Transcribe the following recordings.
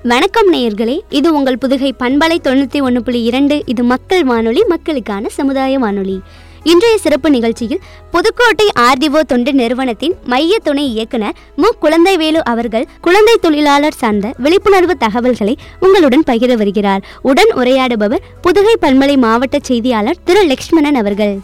வணக்கம் நேயர்களே இது உங்கள் புதுகை பண்பலை தொண்ணூற்றி ஒன்று புள்ளி இரண்டு இது மக்கள் வானொலி மக்களுக்கான சமுதாய வானொலி இன்றைய சிறப்பு நிகழ்ச்சியில் புதுக்கோட்டை ஆர்டிஓ தொண்டு நிறுவனத்தின் மைய துணை இயக்குனர் மு குழந்தைவேலு அவர்கள் குழந்தை தொழிலாளர் சார்ந்த விழிப்புணர்வு தகவல்களை உங்களுடன் பகிர வருகிறார் உடன் உரையாடுபவர் புதுகை பண்பலை மாவட்ட செய்தியாளர் திரு லக்ஷ்மணன் அவர்கள்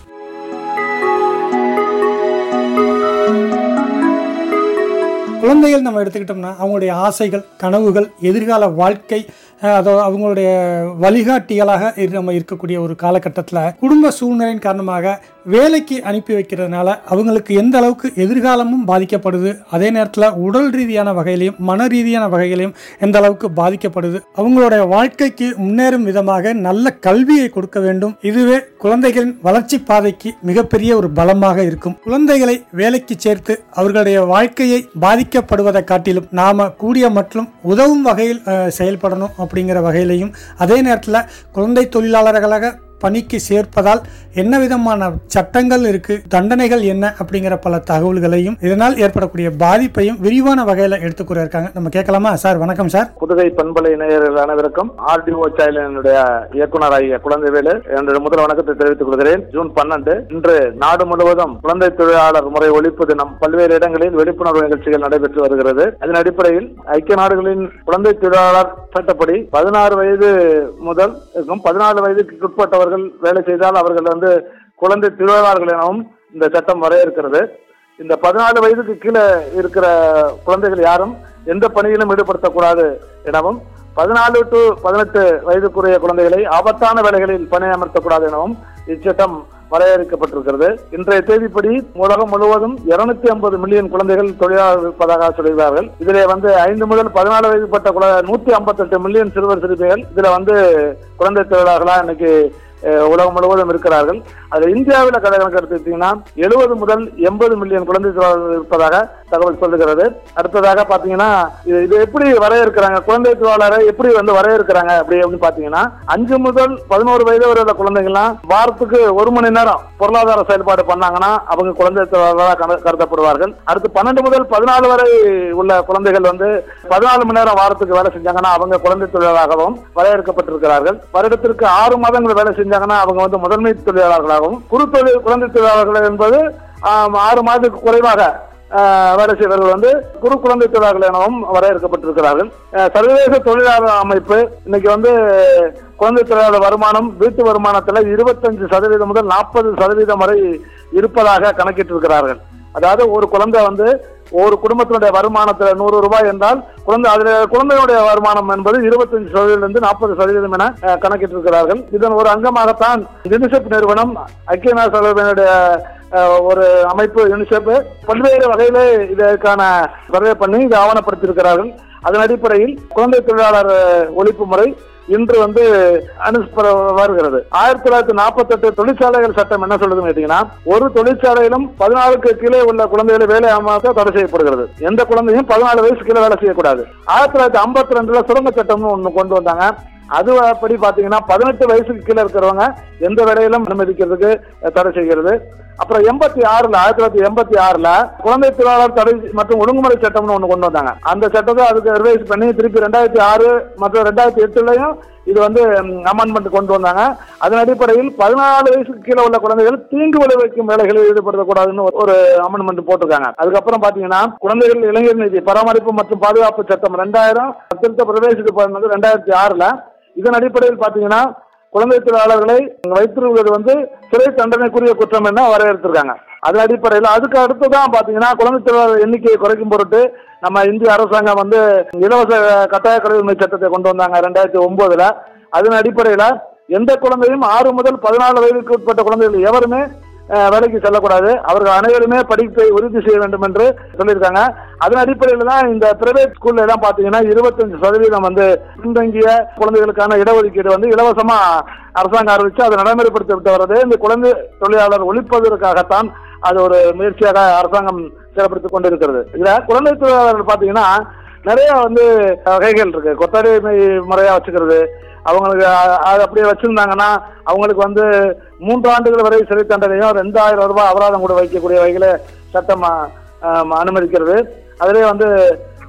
குழந்தைகள் நம்ம எடுத்துக்கிட்டோம்னா அவங்களுடைய ஆசைகள் கனவுகள் எதிர்கால வாழ்க்கை அஹ், அதோ அவங்களுடைய வழிகாட்டிகளாக இரு- நம்ம இருக்கக்கூடிய ஒரு காலகட்டத்தில் குடும்ப சூழ்நிலையின் காரணமாக வேலைக்கு அனுப்பி வைக்கிறதுனால அவங்களுக்கு எந்த அளவுக்கு எதிர்காலமும் பாதிக்கப்படுது அதே நேரத்தில் உடல் ரீதியான வகையிலையும் மன ரீதியான வகையிலையும் எந்த அளவுக்கு பாதிக்கப்படுது அவங்களுடைய வாழ்க்கைக்கு முன்னேறும் விதமாக நல்ல கல்வியை கொடுக்க வேண்டும் இதுவே குழந்தைகளின் வளர்ச்சி பாதைக்கு மிகப்பெரிய ஒரு பலமாக இருக்கும் குழந்தைகளை வேலைக்கு சேர்த்து அவர்களுடைய வாழ்க்கையை பாதிக்கப்படுவதை காட்டிலும் நாம கூடிய மற்றும் உதவும் வகையில் அஹ், செயல்படணும் அப்படிங்கிற வகையிலையும் அதே நேரத்தில் குழந்தை தொழிலாளர்களாக பணிக்கு சேர்ப்பதால் என்ன விதமான சட்டங்கள் இருக்கு தண்டனைகள் என்ன அப்படிங்கிற பல தகவல்களையும் இதனால் ஏற்படக்கூடிய பாதிப்பையும் விரிவான வகையில் எடுத்துக்கூற இருக்காங்க நம்ம கேட்கலாமா சார் வணக்கம் சார் புதுகை பண்பலை நேயர்கள் அனைவருக்கும் ஆர்டிஓ சைலனுடைய இயக்குனர் ஆகிய குழந்தைவேலு என்னுடைய முதல் வணக்கத்தை தெரிவித்துக் கொள்கிறேன் ஜூன் பன்னெண்டு இன்று நாடு முழுவதும் குழந்தை தொழிலாளர் முறை ஒழிப்பு தினம் பல்வேறு இடங்களில் விழிப்புணர்வு நிகழ்ச்சிகள் நடைபெற்று வருகிறது அதன் அடிப்படையில் ஐக்கிய நாடுகளின் குழந்தை தொழிலாளர் சட்டப்படி பதினாறு வயது முதல் இருக்கும் பதினாலு வயதுக்கு உட்பட்டவர்கள் வேலை செய்தால் அவர்கள் வந்து குழந்தை தொழிலாளர்கள் எனவும் இந்த சட்டம் வரையறுக்கிறது இந்த பதினாலு வயதுக்கு கீழே இருக்கிற குழந்தைகள் யாரும் எந்த பணியிலும் ஈடுபடுத்தக்கூடாது எனவும் பதினாலு டு பதினெட்டு வயதுக்குரிய குழந்தைகளை ஆபத்தான வேலைகளில் பணியமர்த்தக்கூடாது எனவும் இச்சட்டம் வரையறுக்கப்பட்டிருக்கிறது இன்றைய தேதிப்படி உலகம் முழுவதும் இருநூத்தி ஐம்பது மில்லியன் குழந்தைகள் தொழிலாளர் இருப்பதாக சொல்கிறார்கள் இதிலே வந்து ஐந்து முதல் பதினாலு வயதுப்பட்ட நூத்தி ஐம்பத்தெட்டு மில்லியன் சிறுவர் சிறுமிகள் இதுல வந்து குழந்தை தொழிலாளர்களா இன்னைக்கு அஹ், உலகம் முழுவதும் இருக்கிறார்கள் அதுல இந்தியாவில் கணக்கு எடுத்துக்கிட்டீங்கன்னா எழுபது முதல் எண்பது மில்லியன் குழந்தை தொழிலாளர்கள் இருப்பதாக தகவல் சொல்லுகிறது அடுத்ததாக பாத்தீங்கன்னா இது இது எப்படி வரையறுக்கிறாங்க குழந்தை தொழிலாளரை எப்படி வந்து வரையறுக்கிறாங்க அப்படி அப்படின்னு பாத்தீங்கன்னா அஞ்சு முதல் பதினோரு வயது வரை உள்ள குழந்தைங்கலாம் வாரத்துக்கு ஒரு மணி நேரம் பொருளாதார செயல்பாடு பண்ணாங்கன்னா அவங்க குழந்தை தொழிலாளராக கரு- கருதப்படுவார்கள் அடுத்து பன்னெண்டு முதல் பதினாலு வரை உள்ள குழந்தைகள் வந்து பதினாலு மணி நேரம் வாரத்துக்கு வேலை செஞ்சாங்கன்னா அவங்க குழந்தை தொழிலாளராகவும் வரையறுக்கப்பட்டிருக்கிறார்கள் வருடத்திற்கு ஆறு மாதங்கள் வேலை செஞ்சாங்கன்னா அவங்க வந்து முதன்மை தொழிலாளர்களாகவும் குறு தொழில் குழந்தை தொழிலாளர்கள் என்பது ஆம், ஆறு மாதத்துக்கு குறைவாக ஆஹ், வேலை செய்வர்கள் வந்து குறு குழந்தை தொழிலாளர்கள் எனவும் வரையறுக்கப்பட்டிருக்கிறார்கள் ஆஹ், சர்வதேச தொழிலாளர் அமைப்பு இன்னைக்கு வந்து குழந்தை தொழிலாளர் வருமானம் வீட்டு வருமானத்தில் இருபத்தஞ்சு சதவீதம் முதல் நாற்பது சதவீதம் வரை இருப்பதாக கணக்கிட்டிருக்கிறார்கள் அதாவது ஒரு குழந்தை வந்து ஒரு குடும்பத்தினுடைய வருமானத்துல நூறு ரூபாய் என்றால் குழந்தை அதுல குழந்தையுடைய வருமானம் என்பது இருபத்தஞ்சு சதவீதம் இருந்து நாற்பது சதவீதம் என அஹ், கணக்கிட்டிருக்கிறார்கள் இதன் ஒரு அங்கமாகத்தான் யுனிசெப் நிறுவனம் ஐக்கிய நாடு சபையினுடைய அஹ், ஒரு அமைப்பு யுனிசெப் பல்வேறு வகையில இதற்கான சர்வே பண்ணி இதை ஆவணப்படுத்தியிருக்கிறார்கள் அதன் அடிப்படையில் குழந்தை தொழிலாளர் அஹ், ஒழிப்பு முறை இன்று வந்து அனுப்ப வருகிறது ஆயிரத்தி தொள்ளாயிரத்தி நாற்பத்தி எட்டு தொழிற்சாலைகள் சட்டம் என்ன சொல்லுதுன்னு கேட்டீங்கன்னா ஒரு தொழிற்சாலையிலும் பதினாலுக்கு கீழே உள்ள குழந்தைகளை வேலை அமர்த்த தடை செய்யப்படுகிறது எந்த குழந்தையும் பதினாலு வயசு கீழே வேலை செய்யக்கூடாது ஆயிரத்தி தொள்ளாயிரத்தி ஐம்பத்தி ரெண்டுல சுரங்க சட்டம்னு ஒண்ணு கொண்டு வந்தாங்க அது படி பாத்தீங்கன்னா பதினெட்டு வயசுக்கு கீழே இருக்கிறவங்க எந்த வேலையிலும் அனுமதிக்கிறதுக்கு அஹ், தடை செய்கிறது அப்புறம் எண்பத்தி ஆறுல ஆயிரத்தி தொள்ளாயிரத்தி எண்பத்தி ஆறுல குழந்தை தொழிலாளர் தடை மற்றும் ஒழுங்குமுறை சட்டம்னு ஒண்ணு கொண்டு வந்தாங்க அந்த சட்டத்தை அதுக்கு ரிவைஸ் பண்ணி திருப்பி ரெண்டாயிரத்தி ஆறு மற்றும் ரெண்டாயிரத்தி எட்டுலயும் இது வந்து அமெண்ட்மெண்ட் கொண்டு வந்தாங்க அதன் அடிப்படையில் பதினாலு வயசுக்கு கீழே உள்ள குழந்தைகள் தீங்கு விளைவிக்கும் வேலைகளில் ஈடுபடுத்தக்கூடாதுன்னு ஒரு அமெண்ட்மெண்ட் போட்டிருக்காங்க அதுக்கப்புறம் பாத்தீங்கன்னா குழந்தைகள் இளைஞர் நிதி பராமரிப்பு மற்றும் பாதுகாப்பு சட்டம் ரெண்டாயிரம் திருத்த பிரவேசித்து பண்ணது ரெண்டாயிரத்தி ஆறுல இதன் அடிப்படையில் பாத்தீங்கன்னா குழந்தை தொழிலாளர்களை வைத்திருப்பது வந்து சிறை தண்டனைக்குரிய குற்றம் என வரையறுத்திருக்காங்க அதன் அடிப்படையில் அதுக்கு அடுத்துதான் பாத்தீங்கன்னா குழந்தை தொழிலாளர் எண்ணிக்கையை குறைக்கும் பொருட்டு நம்ம இந்திய அரசாங்கம் வந்து இலவச கட்டாய கல்வி சட்டத்தை கொண்டு வந்தாங்க ரெண்டாயிரத்தி ஒன்பதுல அதன் அடிப்படையில எந்த குழந்தையும் ஆறு முதல் பதினாலு வயதுக்கு உட்பட்ட குழந்தைகள் எவருமே அஹ், வேலைக்கு செல்லக்கூடாது அவர்கள் அனைவருமே படிப்பை உறுதி செய்ய வேண்டும் என்று சொல்லியிருக்காங்க அதன் அடிப்படையில் தான் இந்த பிரைவேட் ஸ்கூல்ல எல்லாம் பாத்தீங்கன்னா இருபத்தஞ்சு சதவீதம் வந்து பின்தங்கிய குழந்தைகளுக்கான இடஒதுக்கீடு வந்து இலவசமா அரசாங்கம் அறிவிச்சு அதை நடைமுறைப்படுத்தி விட்டு வர்றது இந்த குழந்தை தொழிலாளர் ஒழிப்பதற்காகத்தான் அது ஒரு முயற்சியாக அரசாங்கம் செயல்படுத்திக் கொண்டிருக்கிறது இதுல குழந்தை தொழிலாளர்கள் பாத்தீங்கன்னா நிறைய வந்து வகைகள் இருக்கு கொத்தடிமை முறையா வச்சுக்கிறது அவங்களுக்கு அ- அது அப்படியே வச்சிருந்தாங்கன்னா அவங்களுக்கு வந்து மூன்று ஆண்டுகள் வரை சிறை தண்டனையும் ரெண்டாயிரம் ரூபாய் அபராதம் கூட வைக்கக்கூடிய வகையில சட்டம் அ, ஆம், அனுமதிக்கிறது அதிலே வந்து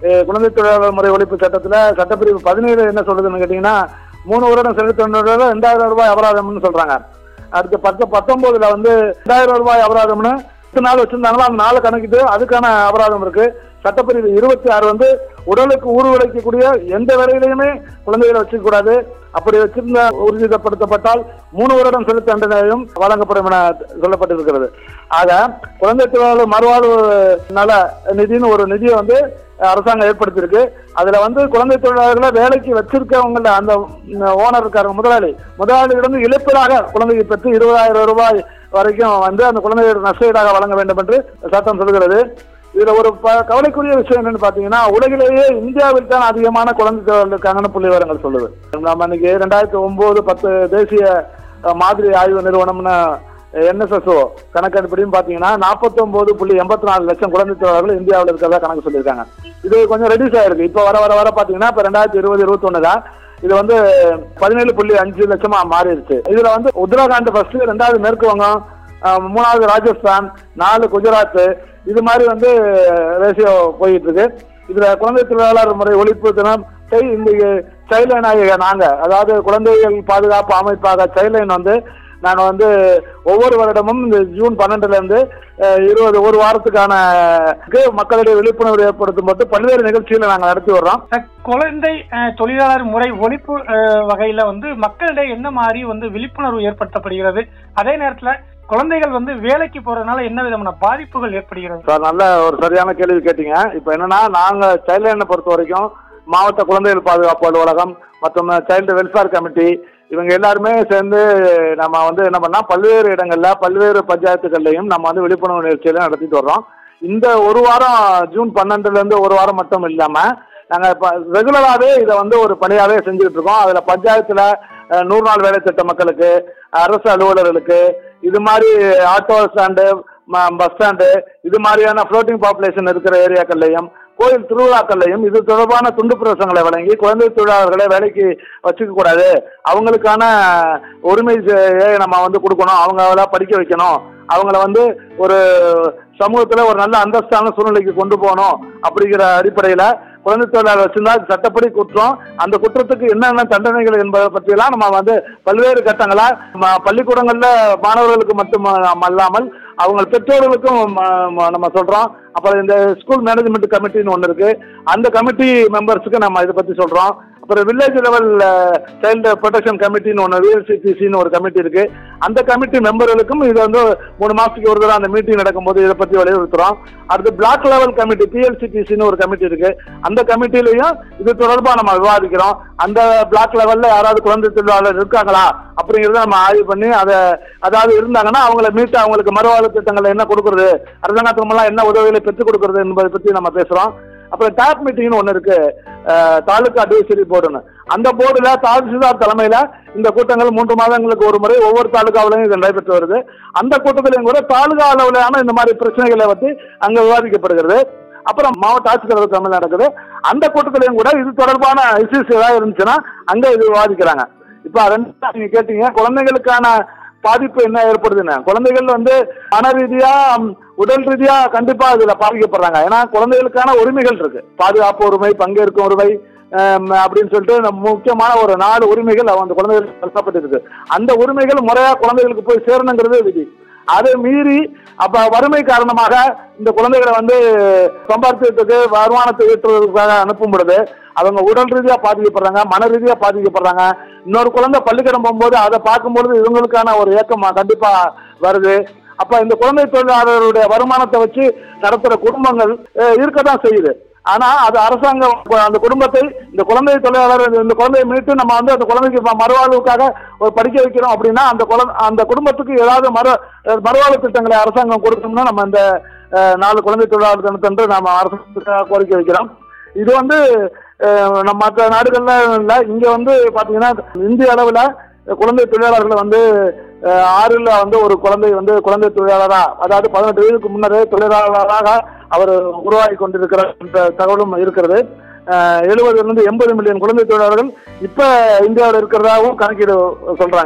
அஹ், குழந்தை தொழிலாளர் முறை ஒழிப்பு சட்டத்துல சட்டப்பிரிவு பதினேழு என்ன சொல்லுதுன்னு கேட்டீங்கன்னா மூணு வருடம் செலுத்த ரெண்டாயிரம் ரூபாய் அபராதம்னு சொல்றாங்க அடுத்து பத்து பத்தொன்பதுல வந்து ரெண்டாயிரம் ரூபாய் அபராதம்னு எத்தனை நாள் வச்சிருந்தாங்களோ அந்த நாளை கணக்கிட்டு அதுக்கான அபராதம் இருக்கு சட்டப்பிரிவு இருபத்தி ஆறு வந்து உடலுக்கு ஊறு விளைக்கக்கூடிய எந்த வேலையிலையுமே குழந்தைகளை வச்சுக்க கூடாது அப்படி வச்சிருந்த உறுதிப்படுத்தப்பட்டால் மூணு வருடம் செலுத்த தண்டனையும் வழங்கப்படும் என சொல்லப்பட்டிருக்கிறது ஆக குழந்தை தொழிலாளர் மறுவாழ்வு நல நிதின்னு ஒரு நிதியை வந்து அரசாங்கம் ஏற்படுத்தியிருக்கு அதுல வந்து குழந்தை தொழிலாளர்களை வேலைக்கு வச்சிருக்கவங்கள அந்த ஓனர் இருக்காரு முதலாளி முதலாளியிடம் இழப்பீடாக குழந்தையை பெற்று இருபதாயிரம் ரூபாய் வரைக்கும் வந்து அந்த குழந்தைகளுக்கு நஷ்டஈடாக வழங்க வேண்டும் என்று சட்டம் சொல்கிறது இதுல ஒரு ப- கவலைக்குரிய விஷயம் என்னன்னு பாத்தீங்கன்னா உலகிலேயே இந்தியாவில் தான் அதிகமான குழந்தை தொழிலாளர் இருக்காங்கன்னு புள்ளி விவரங்கள் சொல்லுது நம்ம இன்னைக்கு ரெண்டாயிரத்தி ஒன்பது பத்து தேசிய அஹ், மாதிரி ஆய்வு நிறுவனம்னு என்எஸ்எஸ்ஓ கணக்கெடுப்படியும் பாத்தீங்கன்னா நாற்பத்தொன்பது புள்ளி எண்பத்தி நாலு லட்சம் குழந்தை தொழிலாளர்கள் இந்தியாவில் இருக்கிறதா கணக்கு சொல்லியிருக்காங்க இது கொஞ்சம் ரெடியூஸ் ஆயிருக்கு இப்போ வர வர வர பாத்தீங்கன்னா இப்போ ரெண்டாயிரத்தி இருபது இருபத்தொன்னு தான் இது வந்து பதினேழு புள்ளி அஞ்சு லட்சமா மாறிடுச்சு இதுல வந்து உத்தரகாண்ட் ஃபர்ஸ்ட் ரெண்டாவது மேற்கு வங்கம் அஹ், மூணாவது ராஜஸ்தான் நாலு குஜராத் இது மாதிரி வந்து ரேஷியோ போயிட்டு இருக்கு இதுல குழந்தை தொழிலாளர் முறை ஒழிப்பு தினம் செய்- இந்த சைல்ட்லைன் ஆகிய நாங்க அதாவது குழந்தைகள் பாதுகாப்பு அமைப்பாக சைல்ட்லைன் வந்து நான் வந்து ஒவ்வொரு வருடமும் இந்த ஜூன் பன்னெண்டுல இருந்து அஹ், இருபது ஒரு வாரத்துக்கான க்கு மக்களிடையே விழிப்புணர்வு ஏற்படுத்தும் போது பல்வேறு நிகழ்ச்சிகளை நாங்கள் நடத்தி வர்றோம் சார், குழந்தை அஹ், தொழிலாளர் முறை ஒழிப்பு அஹ், வகையில வந்து மக்களிடையே என்ன மாதிரி வந்து விழிப்புணர்வு ஏற்படுத்தப்படுகிறது அதே நேரத்துல குழந்தைகள் வந்து வேலைக்கு போறதுனால என்ன விதமான பாதிப்புகள் ஏற்படுகிறது சார் நல்ல ஒரு சரியான கேள்வி கேட்டீங்க இப்போ என்னன்னா நாங்க சைல்ட்லைனை பொறுத்த வரைக்கும் மாவட்ட குழந்தைகள் பாதுகாப்பு அலுவலகம் மற்றும் சைல்டு வெல்ஃபேர் கமிட்டி இவங்க எல்லாருமே சேர்ந்து நம்ம வந்து என்ன பண்ணா பல்வேறு இடங்கள்ல பல்வேறு பஞ்சாயத்துகள்லையும் நம்ம வந்து விழிப்புணர்வு நிகழ்ச்சியெல்லாம் நடத்திட்டு வர்றோம் இந்த ஒரு வாரம் ஜூன் பன்னெண்டுல இருந்து ஒரு வாரம் மட்டும் இல்லாம நாங்க இப்ப ரெகுலராகவே இதை வந்து ஒரு பணியாவே செஞ்சுட்டு இருக்கோம் அதுல பஞ்சாயத்துல அஹ், நூறு நாள் வேலை திட்ட மக்களுக்கு அரசு அலுவலர்களுக்கு இது மாதிரி ஆட்டோ ஸ்டாண்டு பஸ் ஸ்டாண்டு இது மாதிரியான ஃப்ளோட்டிங் பாப்புலேஷன் இருக்கிற ஏரியாக்கள்லையும் கோயில் திருவிழாக்கள்லையும் இது தொடர்பான துண்டு பிரசங்களை வழங்கி குழந்தை தொழிலாளர்களை வேலைக்கு வச்சுக்க கூடாது அவங்களுக்கான உரிமை சே- நம்ம வந்து கொடுக்கணும் அவங்கள படிக்க வைக்கணும் அவங்கள வந்து ஒரு சமூகத்துல ஒரு நல்ல அந்தஸ்தான சூழ்நிலைக்கு கொண்டு போகணும் அப்படிங்கிற அடிப்படையில குழந்தை தொழிலாளர் வச்சிருந்தா அது சட்டப்படி குற்றம் அந்த குற்றத்துக்கு என்னென்ன தண்டனைகள் என்பதை பற்றியெல்லாம் நம்ம வந்து பல்வேறு கட்டங்களா ம- பள்ளிக்கூடங்கள்ல மாணவர்களுக்கு மட்டும் அல்லாமல் அவங்க பெற்றோர்களுக்கும் ம- ம- நம்ம சொல்றோம் அப்புறம் இந்த ஸ்கூல் மேனேஜ்மெண்ட் கமிட்டின்னு ஒன்று இருக்கு அந்த கமிட்டி மெம்பர்ஸுக்கு நம்ம இதை பத்தி சொல்றோம் அப்புறம் வில்லேஜ் லெவல் சைல்டு ப்ரொடெக்ஷன் கமிட்டின்னு ஒன்று விஎல்சிடிசின்னு ஒரு கமிட்டி இருக்கு அந்த கமிட்டி மெம்பர்களுக்கும் இது வந்து மூணு மாசத்துக்கு ஒரு தடவை அந்த மீட்டிங் நடக்கும்போது இதை பத்தி வலியுறுத்துறோம் அடுத்து பிளாக் லெவல் கமிட்டி பிஎல்சிடிசின்னு ஒரு கமிட்டி இருக்கு அந்த கமிட்டிலையும் இது தொடர்பா நம்ம விவாதிக்கிறோம் அந்த பிளாக் லெவல்ல யாராவது குழந்தை தொழிலாளர் இருக்காங்களா அப்படிங்கறத நம்ம ஆய்வு பண்ணி அதை அதாவது இருந்தாங்கன்னா அவங்கள மீட்டு அவங்களுக்கு மறுவாழ்வு திட்டங்கள் என்ன கொடுக்கறது அரசாங்கத்து மூலம் என்ன உதவிகளை பெற்றுக் கொடுக்கறது என்பதை பத்தி நம்ம பேசுறோம் அப்புறம் டாப் மீட்டிங்னு ஒன்று இருக்கு அஹ், தாலுகா அட்வைசரி போர்டுன்னு அந்த போர்டுல தாசில்தார் தலைமையில இந்த கூட்டங்கள் மூன்று மாதங்களுக்கு ஒரு முறை ஒவ்வொரு தாலுகாவிலையும் இது நடைபெற்று வருது அந்த கூட்டத்திலையும் கூட தாலுகா அளவிலான இந்த மாதிரி பிரச்சனைகளை பத்தி அங்க விவாதிக்கப்படுகிறது அப்புறம் மாவட்ட ஆட்சித்தலைவர் தலைமையில் நடக்குது அந்த கூட்டத்திலையும் கூட இது தொடர்பான இஷ்யூஸ் ஏதாவது இருந்துச்சுன்னா அங்க இது விவாதிக்கிறாங்க இப்ப ரெண்டு நீங்க கேட்டீங்க குழந்தைகளுக்கான பாதிப்பு என்ன ஏற்படுதுன்னு குழந்தைகள் வந்து மன ரீதியா ம், உடல் ரீதியா கண்டிப்பா இதுல பாதிக்கப்படுறாங்க ஏன்னா குழந்தைகளுக்கான உரிமைகள் இருக்கு பாதுகாப்பு உரிமை பங்கேற்கும் உரிமை ஹம், அப்படின்னு சொல்லிட்டு நம்ம முக்கியமான ஒரு நாலு உரிமைகள் அந்த குழந்தைகளுக்கு கஷ்டப்பட்டு அந்த உரிமைகள் முறையா குழந்தைகளுக்கு போய் சேரணுங்கிறது விதி அதை மீறி அப்ப வறுமை காரணமாக இந்த குழந்தைகளை வந்து சம்பாத்தியத்துக்கு வருமானத்தை ஈட்டுறதுக்காக அனுப்பும் பொழுது அவங்க உடல் ரீதியா பாதிக்கப்படுறாங்க மன ரீதியா பாதிக்கப்படுறாங்க இன்னொரு குழந்தை பள்ளிக்கூடம் போகும்போது அதை பார்க்கும்பொழுது இவங்களுக்கான ஒரு ஏக்கம் கண்டிப்பா வருது அப்ப இந்த குழந்தை தொழிலாளருடைய வருமானத்தை வச்சு நடத்துற குடும்பங்கள் அஹ், இருக்கத்தான் செய்யுது ஆனா அது அரசாங்கம் அந்த குடும்பத்தை இந்த குழந்தை தொழிலாளர் இந்த குழந்தையை மீட்டு நம்ம வந்து அந்த குழந்தைக்கு ம- மறுவாழ்வுக்காக ஒரு படிக்க வைக்கிறோம் அப்படின்னா அந்த குழந்தை அந்த குடும்பத்துக்கு ஏதாவது மறு மறுவாழ்வு திட்டங்களை அரசாங்கம் கொடுக்கணும்னா நம்ம இந்த அஹ், நாலு குழந்தை தொழிலாளர் தினத்தன்று நம்ம அரசாங்கத்துக்காக கோரிக்கை வைக்கிறோம் இது வந்து அஹ், நம்ம மற்ற நாடுகள்ல இல்லை இங்க வந்து பாத்தீங்கன்னா இந்திய அளவுல குழந்தை தொழிலாளர்களை வந்து அஹ், ஆறில் வந்து ஒரு குழந்தை வந்து குழந்தை தொழிலாளரா அதாவது பதினெட்டு வயதுக்கு முன்னரே தொழிலாளராக அவர் உருவாகி கொண்டிருக்கிற என்ற தகவலும் இருக்கிறது எழுபதுல இருந்து எண்பது மில்லியன் குழந்தை தொழிலாளர்கள் இப்ப இந்தியாவில் இருக்கிறதாகவும் கணக்கீடு சொல்றாங்க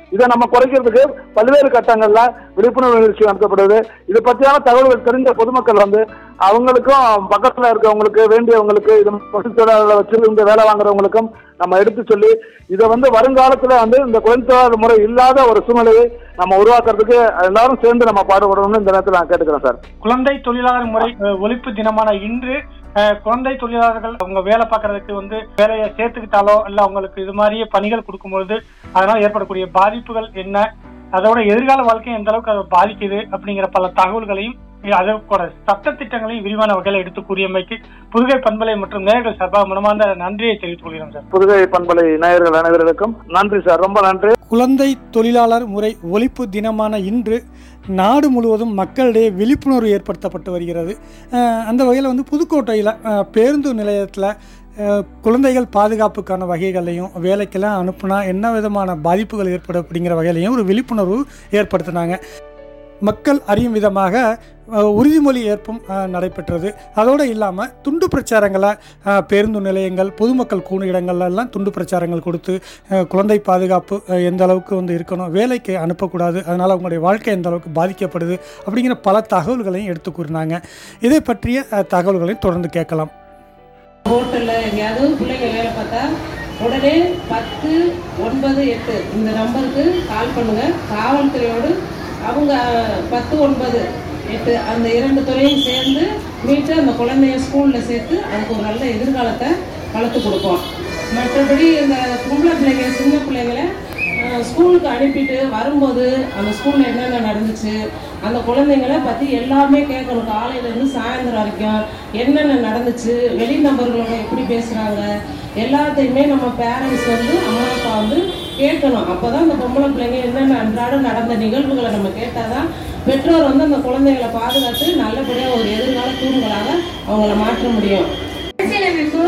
இதை நம்ம குறைக்கிறதுக்கு பல்வேறு கட்டங்கள்ல விழிப்புணர்வு நிகழ்ச்சி நடத்தப்படுது இது பற்றியான தகவல்கள் தெரிஞ்ச பொதுமக்கள் வந்து அவங்களுக்கும் பக்கத்துல இருக்கவங்களுக்கு வேண்டியவங்களுக்கு இது தொழிலாளர்களை வச்சிருந்து வேலை வாங்குறவங்களுக்கும் நம்ம எடுத்து சொல்லி இதை வந்து வருங்காலத்துல வந்து இந்த குழந்தை தொழிலாளர் முறை இல்லாத ஒரு சூழ்நிலையை நம்ம உருவாக்குறதுக்கு எல்லாரும் சேர்ந்து நம்ம பாடுபடணும்னு இந்த நேரத்தில் நான் கேட்டுக்கிறேன் சார் குழந்தை தொழிலாளர் முறை அஹ், ஒழிப்பு தினமான இன்று அஹ், குழந்தை தொழிலாளர்கள் அவங்க வேலை பார்க்கறதுக்கு வந்து வேலையை சேர்த்துக்கிட்டாலோ இல்ல அவங்களுக்கு இது மாதிரியே பணிகள் கொடுக்கும்பொழுது அதனால ஏற்படக்கூடிய பாதிப்புகள் என்ன அதோட எதிர்கால வாழ்க்கை எந்த அளவுக்கு அதை பாதிக்குது அப்படிங்கிற பல தகவல்களையும் அதோட சட்ட திட்டங்களையும் விரிவான வகையில் எடுத்து கூறியமைக்கு புதுகை பண்பலை மற்றும் நேயர்கள் சார்பாக மனமார்ந்த நன்றியை தெரிவித்துக் கொள்கிறோம் சார் புதுகை பண்பலை நேயர்கள் அனைவருக்கும் நன்றி சார் ரொம்ப நன்றி குழந்தை தொழிலாளர் முறை ஒழிப்பு தினமான இன்று நாடு முழுவதும் மக்களிடையே விழிப்புணர்வு ஏற்படுத்தப்பட்டு வருகிறது அஹ் அந்த வகையில் வந்து புதுக்கோட்டையில் அஹ், பேருந்து நிலையத்தில் அஹ், குழந்தைகள் பாதுகாப்புக்கான வகைகளையும் வேலைக்கெல்லாம் அனுப்புனா என்ன விதமான பாதிப்புகள் ஏற்படும் அப்படிங்கிற வகையிலையும் ஒரு விழிப்புணர்வு ஏற்படுத்தினாங்க மக்கள் அறியும் விதமாக அஹ், உறுதிமொழி ஏற்பும் அஹ், நடைபெற்றது அதோடு இல்லாமல் துண்டு பிரச்சாரங்களை அஹ், பேருந்து நிலையங்கள் பொதுமக்கள் கூடும் இடங்கள்ல எல்லாம் துண்டு பிரச்சாரங்கள் கொடுத்து அஹ், குழந்தை பாதுகாப்பு அஹ், எந்த அளவுக்கு வந்து இருக்கணும் வேலைக்கு அனுப்பக்கூடாது அதனால் அவங்களுடைய வாழ்க்கை எந்த அளவுக்கு பாதிக்கப்படுது அப்படிங்கிற பல தகவல்களையும் எடுத்து கூறினாங்க இதை பற்றிய அஹ், தகவல்களையும் தொடர்ந்து கேட்கலாம் ஹோட்டலில் எங்கேயாவது பிள்ளைங்க வேலை பார்த்தா உடனே பத்து ஒன்பது எட்டு இந்த நம்பருக்கு கால் பண்ணுங்க காவல்துறையோடு அவங்க பத்து ஒன்பது எட்டு அந்த இரண்டு துறையும் சேர்ந்து மீட்டு அந்த குழந்தைய ஸ்கூலில் சேர்த்து அதுக்கு ஒரு நல்ல எதிர்காலத்தை வளர்த்து கொடுப்போம் மற்றபடி இந்த பொம்பளை பிள்ளைங்க சின்ன பிள்ளைங்களை அஹ், ஸ்கூலுக்கு அனுப்பிட்டு வரும்போது அந்த ஸ்கூலில் என்னென்ன நடந்துச்சு அந்த குழந்தைங்களை பற்றி எல்லாமே கேட்கணும் காலையிலேருந்து சாயந்தரம் வரைக்கும் என்னென்ன நடந்துச்சு வெளி நபர்களோட எப்படி பேசுகிறாங்க எல்லாத்தையுமே நம்ம பேரண்ட்ஸ் வந்து அம்மா அப்பா வந்து கேட்கணும் அப்போ தான் அந்த பொம்பளை பிள்ளைங்க என்னென்ன அன்றாடம் நடந்த நிகழ்வுகளை நம்ம கேட்டால் தான் பெற்றோர் வந்து அந்த குழந்தைகளை பாதுகாத்து நல்லபடியாக ஒரு எதிர்கால தூண்களாக அவங்கள மாற்ற முடியும் அரசியலமைப்பு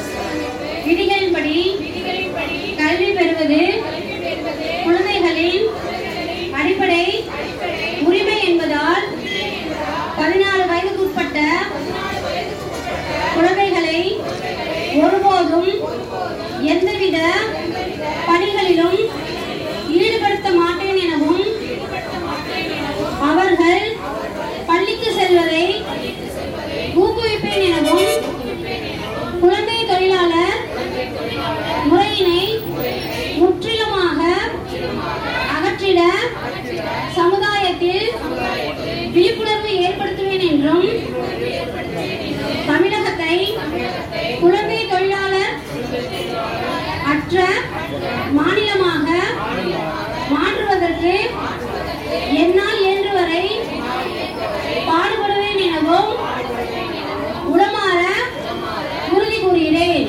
விதிகளின்படி கல்வி பெறுவது குழந்தைகளின் அடிப்படை உரிமை என்பதால் பதினாறு வயதுக்குட்பட்ட குழந்தைகளை ஒருபோதும் எந்தவித பணிகளிலும் ஈடுபடுத்த மாட்டேன் எனவும் அவர்கள் பள்ளிக்கு செல்வதை ஊக்குவிப்பேன் எனவும் குழந்தை தொழிலாளர் முறையினை முற்றிலுமாக அகற்றிட சமுதாயத்தில் விழிப்புணர்வு ஏற்படுத்துவேன் என்றும் தமிழகத்தை குழந்தை தொழிலாளர் அற்ற மாநிலமாக மாற்றுவதற்கு என்னால் இயன்று வரை பாடுபடுவேன் எனவும் உளமாற உறுதி கூறுகிறேன்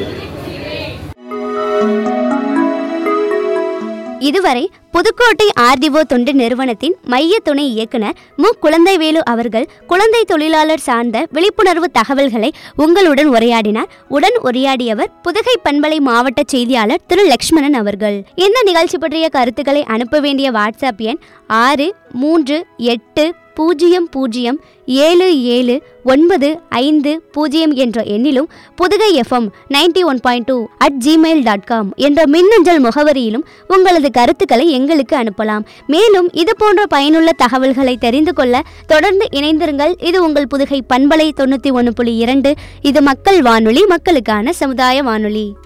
இதுவரை புதுக்கோட்டை ஆர்டிஓ தொண்டு நிறுவனத்தின் மைய துணை இயக்குனர் மு குழந்தைவேலு அவர்கள் குழந்தை தொழிலாளர் சார்ந்த விழிப்புணர்வு தகவல்களை உங்களுடன் உரையாடினார் உடன் உரையாடியவர் புதுகை பண்பலை மாவட்ட செய்தியாளர் திரு லக்ஷ்மணன் அவர்கள் இந்த நிகழ்ச்சி பற்றிய கருத்துக்களை அனுப்ப வேண்டிய வாட்ஸ்அப் எண் ஆறு மூன்று எட்டு பூஜ்ஜியம் பூஜ்ஜியம் ஏழு ஏழு ஒன்பது ஐந்து பூஜ்ஜியம் என்ற எண்ணிலும் Pudugai FM ninety one point two at Gmail dot com என்ற மின்னஞ்சல் முகவரியிலும் உங்களது கருத்துக்களை எங்களுக்கு அனுப்பலாம் மேலும் இது போன்ற பயனுள்ள தகவல்களை தெரிந்து கொள்ள தொடர்ந்து இணைந்திருங்கள் இது உங்கள் புதுகை பண்பலை தொண்ணூற்றி ஒன்று புள்ளி இரண்டு இது மக்கள் வானொலி மக்களுக்கான சமுதாய வானொலி